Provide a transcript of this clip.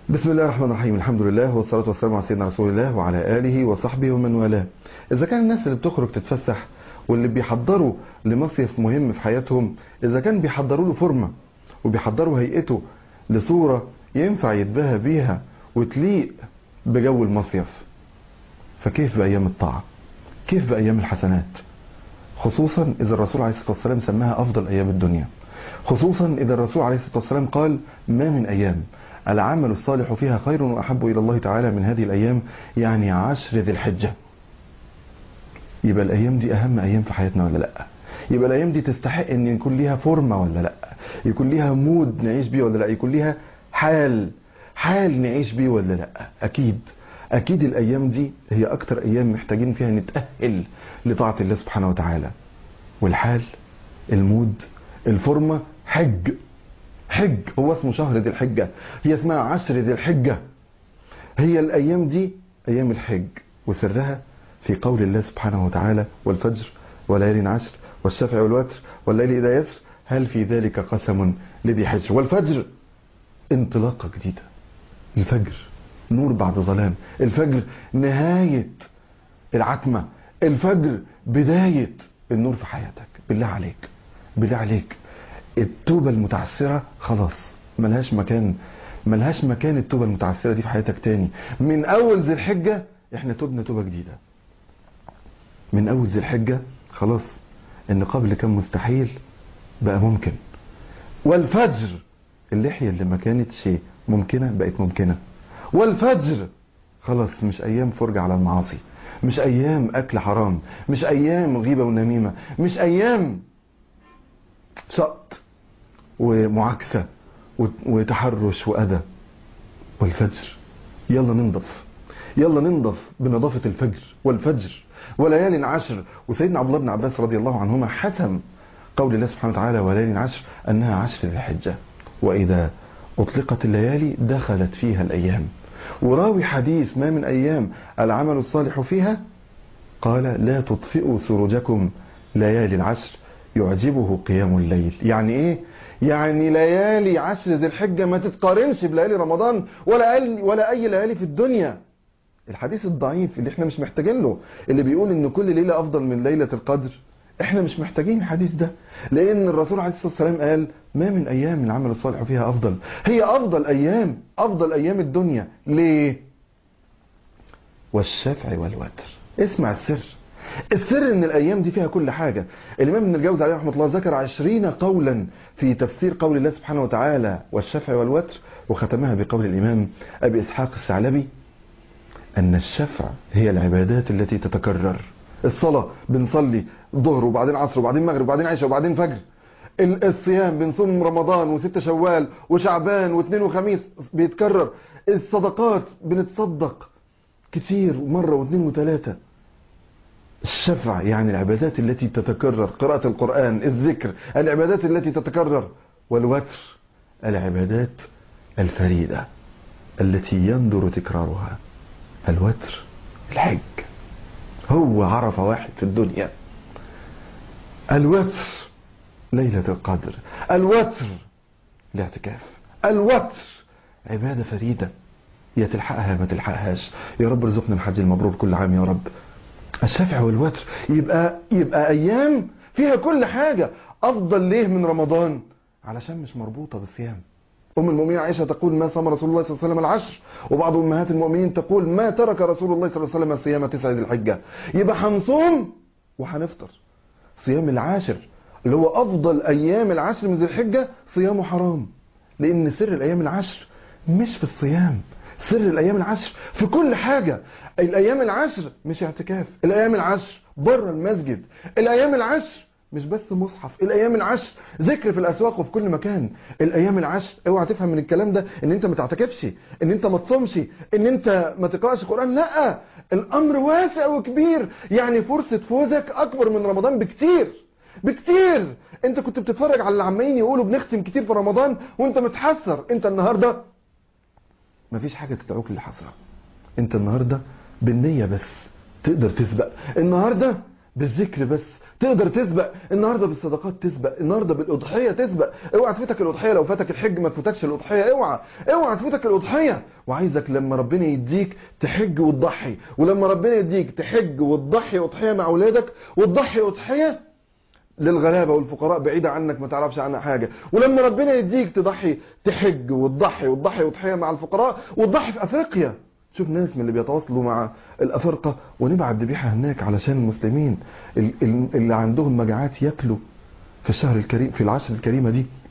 بسم الله الرحمن الرحيم الحمد لله والصلاة والسلام على سيدنا رسول الله وعلى آله وصحبه ومن والاه إذا كان الناس اللي بتخرج تتفسح واللي بيحضروا لمصيف مهم في حياتهم إذا كان بيحضروا له فورمة وبيحضروا هيئته لصورة ينفع يتباهى بيها وتليق بجو المصيف فكيف بأيام الطاعة كيف بأيام الحسنات خصوصا إذا الرسول عليه الصلاة والسلام سماها أفضل أيام الدنيا خصوصا إذا الرسول عليه الصلاة والسلام قال ما من أيام العمل الصالح فيها خير وأحب إلى الله تعالى من هذه الأيام يعني عشر ذي الحجة يبقى الأيام دي أهم أيام في حياتنا ولا لأ يبقى الأيام دي تستحق أن يكون ليها فورمة ولا لأ يكون ليها مود نعيش بيه ولا لأ يكون ليها حال حال نعيش بيه ولا لأ أكيد أكيد الأيام دي هي أكتر أيام محتاجين فيها نتأهل لطاعة الله سبحانه وتعالى والحال المود الفورمة حج حج هو اسمه شهر ذي الحجة هي اسمها عشر ذي الحجة هي الأيام دي أيام الحج وسرها في قول الله سبحانه وتعالى والفجر وليال عشر والشفع والوتر والليل إذا يسر هل في ذلك قسم لذي حجر والفجر انطلاقة جديدة الفجر نور بعد ظلام الفجر نهاية العتمة الفجر بداية النور في حياتك بالله عليك بالله عليك التوبة المتعسرة خلاص ملهاش مكان ملهاش مكان التوبة المتعسرة دي في حياتك تاني من أول ذي الحجة احنا توبنا توبة جديدة من أول ذي الحجة خلاص النقاب اللي كان مستحيل بقى ممكن والفجر اللحية اللي ما كانتش ممكنة بقت ممكنة والفجر خلاص مش أيام فرجة على المعاصي مش أيام أكل حرام مش أيام غيبة ونميمة مش أيام سقط ومعاكسة وتحرش وأذى والفجر يلا ننضف يلا ننضف بنظافة الفجر والفجر وليال عشر وسيدنا عبد الله بن عباس رضي الله عنهما حسم قول الله سبحانه وتعالى وليال عشر أنها عشر ذي الحجة وإذا أطلقت الليالي دخلت فيها الأيام وراوي حديث ما من أيام العمل الصالح فيها قال لا تطفئوا سروجكم ليالي العشر يعجبه قيام الليل يعني ايه يعني ليالي عشر ذي الحجة ما تتقارنش بليالي رمضان ولا أي, ولا أي ليالي في الدنيا الحديث الضعيف اللي احنا مش محتاجين له اللي بيقول ان كل ليلة افضل من ليلة القدر احنا مش محتاجين الحديث ده لان الرسول عليه الصلاة والسلام قال ما من ايام العمل الصالح فيها افضل هي افضل ايام افضل ايام الدنيا ليه والشفع والوتر اسمع السر السر ان الايام دي فيها كل حاجة الامام ابن الجوزي عليه رحمه الله ذكر عشرين قولا في تفسير قول الله سبحانه وتعالى والشفع والوتر وختمها بقول الامام ابي اسحاق الثعلبي ان الشفع هي العبادات التي تتكرر الصلاة بنصلي ظهر وبعدين عصر وبعدين مغرب وبعدين عشاء وبعدين فجر الصيام بنصوم رمضان وستة شوال وشعبان واثنين وخميس بيتكرر الصدقات بنتصدق كتير مرة واثنين وثلاثة الشفع يعني العبادات التي تتكرر قراءة القرآن الذكر العبادات التي تتكرر والوتر العبادات الفريدة التي يندر تكرارها الوتر الحج هو عرفة واحد في الدنيا الوتر ليلة القدر الوتر الاعتكاف الوتر عبادة فريدة يا تلحقها ما تلحقهاش يا رب ارزقنا الحج المبرور كل عام يا رب الشفع والوتر يبقى يبقى ايام فيها كل حاجة افضل ليه من رمضان علشان مش مربوطة بالصيام ام المؤمنين عائشة تقول ما صام رسول الله صلى الله عليه وسلم العشر وبعض امهات المؤمنين تقول ما ترك رسول الله صلى الله عليه وسلم صيام تسعة ذي الحجة يبقى هنصوم وهنفطر صيام العاشر اللي هو افضل ايام العشر من ذي الحجة صيامه حرام لان سر الايام العشر مش في الصيام سر الايام العشر في كل حاجة الايام العشر مش اعتكاف الايام العشر بره المسجد الايام العشر مش بس مصحف الايام العشر ذكر في الاسواق وفي كل مكان الايام العشر اوعى تفهم من الكلام ده ان انت ما تعتكفش ان انت ما تصومش ان انت ما تقراش قران لا الامر واسع وكبير يعني فرصه فوزك اكبر من رمضان بكتير بكتير انت كنت بتتفرج على اللي عمالين يقولوا بنختم كتير في رمضان وانت متحسر انت النهارده مفيش حاجه تدعوك للحسره انت النهارده بالنيه بس تقدر تسبق النهارده بالذكر بس تقدر تسبق النهارده بالصدقات تسبق النهارده بالاضحيه تسبق اوعى تفوتك الاضحيه لو فاتك الحج ما تفوتكش الاضحيه اوعى اوعى تفوتك الاضحيه وعايزك لما ربنا يديك تحج وتضحي ولما ربنا يديك تحج وتضحي اضحيه مع اولادك وتضحي اضحيه للغلابة والفقراء بعيدة عنك ما تعرفش عنها حاجة ولما ربنا يديك تضحي تحج وتضحي وتضحي وتضحية مع الفقراء وتضحي في أفريقيا شوف ناس من اللي بيتواصلوا مع الأفارقة ونبعت ذبيحة هناك علشان المسلمين ال- ال- اللي عندهم مجاعات ياكلوا في الشهر الكريم في العشر الكريمة دي